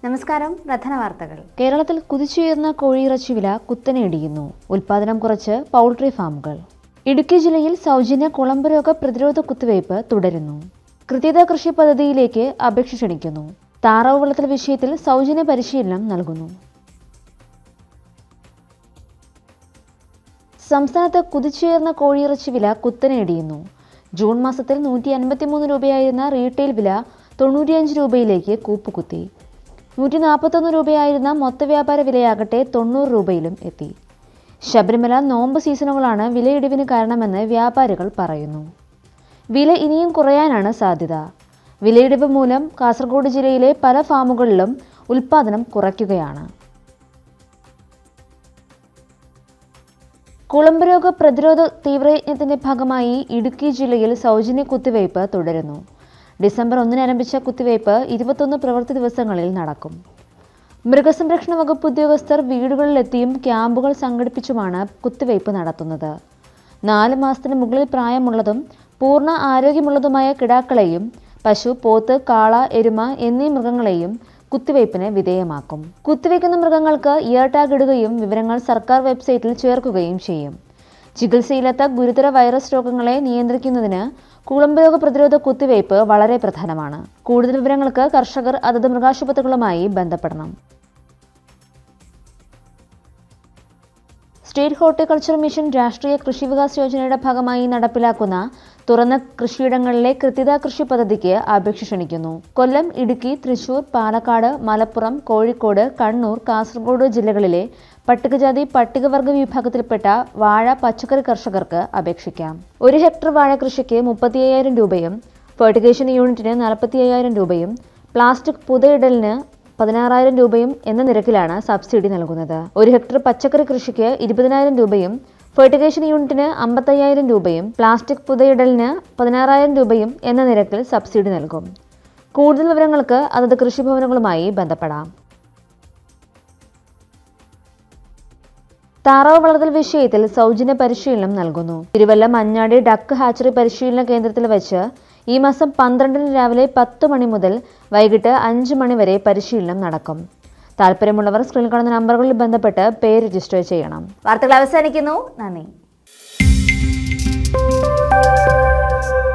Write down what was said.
നമസ്കാരം പ്രധാന വാർത്തകൾ കേരളത്തിൽ കുതിച്ചുയർന്ന കോഴിയിറച്ചി വില കുത്തനെ ഇടിയുന്നു ഉൽപാദനം കുറച്ച് പൗൾട്രി ഫാമുകൾ ഇടുക്കി ജില്ലയിൽ സൗജന്യ കുളമ്പ് രോഗ പ്രതിരോധ കുത്തിവയ്പ് തുടരുന്നു കൃത്യത കൃഷി പദ്ധതിയിലേക്ക് അപേക്ഷ ക്ഷണിക്കുന്നു താറാവ് വളർത്തൽ വിഷയത്തിൽ സൗജന്യ പരിശീലനം നൽകുന്നു സംസ്ഥാനത്ത് കുതിച്ചുയർന്ന കോഴിയിറച്ചി വില കുത്തനെ ഇടിയുന്നു ജൂൺ മാസത്തിൽ നൂറ്റി അൻപത്തിമൂന്ന് രൂപയായിരുന്ന റീറ്റെയിൽ വില തൊണ്ണൂറ്റിയഞ്ച് രൂപയിലേക്ക് കൂപ്പുകുത്തി നൂറ്റി നാൽപ്പത്തൊന്ന് രൂപയായിരുന്ന മൊത്ത വ്യാപാര വിലയാകട്ടെ തൊണ്ണൂറ് രൂപയിലും എത്തി ശബരിമല നോമ്പ് സീസണുകളാണ് വിലയിടിവിന് കാരണമെന്ന് വ്യാപാരികൾ പറയുന്നു വില ഇനിയും കുറയാനാണ് സാധ്യത വിലയിടിവ് മൂലം കാസർഗോഡ് ജില്ലയിലെ പല ഫാമുകളിലും ഉൽപ്പാദനം കുറയ്ക്കുകയാണ് കുളമ്പ് രോഗ പ്രതിരോധ തീവ്രയജ്ഞത്തിന്റെ ഭാഗമായി ഇടുക്കി ജില്ലയിൽ സൗജന്യ കുത്തിവയ്പ് തുടരുന്നു ഡിസംബർ ഒന്നിന് ആരംഭിച്ച കുത്തിവയ്പ് ഇരുപത്തൊന്ന് പ്രവൃത്തി ദിവസങ്ങളിൽ നടക്കും മൃഗസംരക്ഷണ വകുപ്പ് ഉദ്യോഗസ്ഥർ വീടുകളിലെത്തിയും ക്യാമ്പുകൾ സംഘടിപ്പിച്ചുമാണ് കുത്തിവയ്പ് നടത്തുന്നത് നാല് മാസത്തിന് മുകളിൽ പ്രായമുള്ളതും പൂർണ്ണ ആരോഗ്യമുള്ളതുമായ കിടാക്കളെയും പശു പോത്ത് കാള എരുമ എന്നീ മൃഗങ്ങളെയും കുത്തിവയ്പ്പിന് വിധേയമാക്കും കുത്തിവയ്ക്കുന്ന മൃഗങ്ങൾക്ക് ഇയർ ടാഗ് ഇടുകയും വിവരങ്ങൾ സർക്കാർ വെബ്സൈറ്റിൽ ചേർക്കുകയും ചെയ്യും ചികിത്സയില്ലാത്ത ഗുരുതര വൈറസ് രോഗങ്ങളെ നിയന്ത്രിക്കുന്നതിന് കുളമ്പ് രോഗ പ്രതിരോധ കുത്തിവയ്പ് വളരെ പ്രധാനമാണ് കൂടുതൽ വിവരങ്ങൾക്ക് കർഷകർ അതത് മൃഗാശുപത്രികളുമായി ബന്ധപ്പെടണം സ്റ്റേറ്റ് ഹോർട്ടിക്കൾച്ചർ മിഷൻ രാഷ്ട്രീയ കൃഷി വികാസ് യോജനയുടെ ഭാഗമായി നടപ്പിലാക്കുന്ന തുറന്ന കൃഷിയിടങ്ങളിലെ കൃത്യത കൃഷി പദ്ധതിക്ക് അപേക്ഷ ക്ഷണിക്കുന്നു കൊല്ലം ഇടുക്കി തൃശൂർ പാലക്കാട് മലപ്പുറം കോഴിക്കോട് കണ്ണൂർ കാസർഗോഡ് ജില്ലകളിലെ പട്ടികജാതി പട്ടികവർഗ വിഭാഗത്തിൽപ്പെട്ട വാഴ പച്ചക്കറി കർഷകർക്ക് അപേക്ഷിക്കാം ഒരു ഹെക്ടർ വാഴ കൃഷിക്ക് മുപ്പത്തി അയ്യായിരം രൂപയും ഫെർട്ടിഗേഷൻ യൂണിറ്റിന് നാൽപ്പത്തി അയ്യായിരം രൂപയും പ്ലാസ്റ്റിക് പുതയിടലിന് പതിനാറായിരം രൂപയും എന്ന നിരക്കിലാണ് സബ്സിഡി നൽകുന്നത് ഒരു ഹെക്ടർ പച്ചക്കറി കൃഷിക്ക് ഇരുപതിനായിരം രൂപയും ഫെർട്ടിഗേഷൻ യൂണിറ്റിന് അമ്പത്തയ്യായിരം രൂപയും പ്ലാസ്റ്റിക് പുതയിടലിന് പതിനാറായിരം രൂപയും എന്ന നിരക്കിൽ സബ്സിഡി നൽകും കൂടുതൽ വിവരങ്ങൾക്ക് അതത് കൃഷിഭവനുകളുമായി ബന്ധപ്പെടാം താറാവ് വളർത്തൽ വിഷയത്തിൽ സൗജന്യ പരിശീലനം നൽകുന്നു തിരുവല്ല മഞ്ഞാടി ഡക്ക് ഹാച്ചറി പരിശീലന കേന്ദ്രത്തിൽ വെച്ച് ഈ മാസം പന്ത്രണ്ടിന് രാവിലെ പത്ത് മണി മുതൽ വൈകിട്ട് അഞ്ച് മണി വരെ പരിശീലനം നടക്കും താല്പര്യമുള്ളവർ സ്ക്രീനിൽ കാണുന്ന നമ്പറുകളിൽ ബന്ധപ്പെട്ട് പേര് രജിസ്റ്റർ ചെയ്യണം വാർത്തകൾ അവസാനിക്കുന്നു നന്ദി